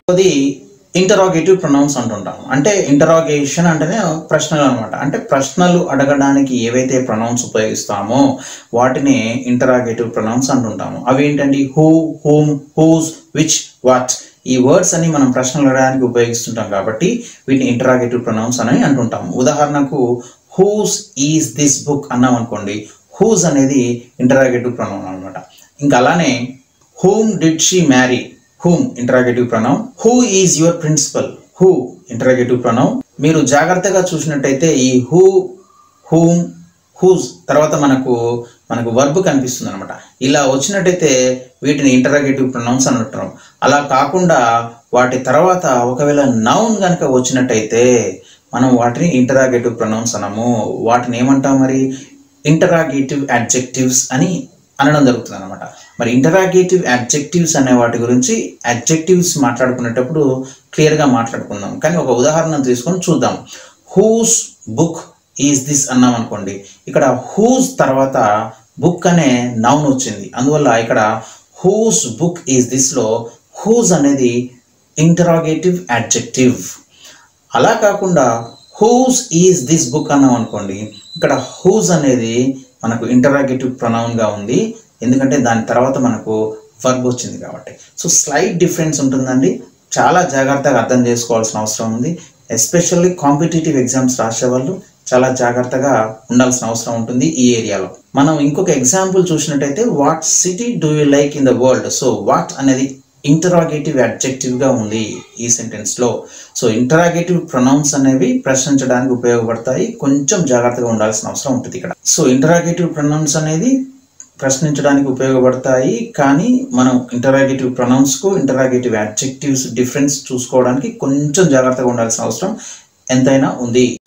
అది interrogative pronounce అంటుంటాం అంటే ఇంటరాగేషన్ అంటేనే ప్రశ్నలు అనమాట అంటే ప్రశ్నలు అడగడానికి ఏవైతే ప్రొనౌన్స్ ఉపయోగిస్తామో వాటిని ఇంటరాగేటివ్ ప్రొనౌన్స్ అంటుంటాము అవి ఏంటండి who whom whose which what ఈ వర్డ్స్ అని మనం ప్రశ్నలు అడగడానికి ఉపయోగిస్తుంటాం కాబట్టి వీటిని ఇంటరాగేటివ్ ప్రొనౌన్స్ అని అంటుంటాము ఉదాహరణకు హూస్ ఈజ్ దిస్ బుక్ అన్నాం అనుకోండి హూస్ అనేది ఇంటరాగేటివ్ ప్రొనౌన్ అనమాట ఇంకా అలానే whom did she marry whom interrogative pronoun who is your principal who interrogative pronoun మీరు జాగ్రత్తగా చూసినట్టయితే ఈ హూ హూమ్ హూజ్ తర్వాత మనకు మనకు వర్బ్ కనిపిస్తుంది అనమాట ఇలా వచ్చినట్టయితే వీటిని ఇంటరాగేటివ్ ప్రొనౌన్స్ అని అంటున్నాం అలా కాకుండా వాటి తర్వాత ఒకవేళ నౌన్ కనుక వచ్చినట్టయితే మనం వాటిని ఇంటరాగేటివ్ ప్రొనౌన్స్ అనము వాటిని ఏమంటాం మరి ఇంటరాగేటివ్ అడ్జెక్టివ్స్ అని అనడం జరుగుతుంది అనమాట మరి ఇంటరాగేటివ్ అడ్జెక్టివ్స్ అనే వాటి గురించి అడ్జెక్టివ్స్ మాట్లాడుకునేటప్పుడు క్లియర్గా మాట్లాడుకుందాం కానీ ఒక ఉదాహరణ తీసుకొని చూద్దాం హూస్ బుక్ ఈజ్ దిస్ అన్నాం అనుకోండి ఇక్కడ హూస్ తర్వాత బుక్ అనే నౌన్ వచ్చింది అందువల్ల ఇక్కడ హూస్ బుక్ ఈజ్ దిస్లో హూస్ అనేది ఇంటరాగేటివ్ అడ్జెక్టివ్ అలా కాకుండా హూస్ ఈజ్ దిస్ బుక్ అన్నాం అనుకోండి ఇక్కడ హూస్ అనేది మనకు ఇంటరాగేటివ్ ప్రొనౌన్గా ఉంది ఎందుకంటే దాని తర్వాత మనకు వర్బ్ వచ్చింది కాబట్టి సో స్లైట్ డిఫరెన్స్ ఉంటుందండి చాలా జాగ్రత్తగా అర్థం చేసుకోవాల్సిన అవసరం ఉంది ఎస్పెషల్లీ కాంపిటేటివ్ ఎగ్జామ్స్ రాసే వాళ్ళు చాలా జాగ్రత్తగా ఉండాల్సిన అవసరం ఉంటుంది ఈ ఏరియాలో మనం ఇంకొక ఎగ్జాంపుల్ చూసినట్టయితే what city do you like in the world so what అనేది ఇంటరాగేటివ్ అడ్జెక్టివ్గా ఉంది ఈ సెంటెన్స్లో సో ఇంటరాగేటివ్ ప్రొనౌన్స్ అనేవి ప్రశ్నించడానికి ఉపయోగపడతాయి కొంచెం జాగ్రత్తగా ఉండాల్సిన అవసరం ఉంటుంది ఇక్కడ సో ఇంటరాగేటివ్ ప్రొనౌన్స్ అనేది ప్రశ్నించడానికి ఉపయోగపడతాయి కానీ మనం ఇంటరాగేటివ్ ప్రొనౌన్స్కు ఇంటరాగేటివ్ అడ్జెక్టివ్స్ డిఫరెన్స్ చూసుకోవడానికి కొంచెం జాగ్రత్తగా ఉండాల్సిన అవసరం ఎంతైనా ఉంది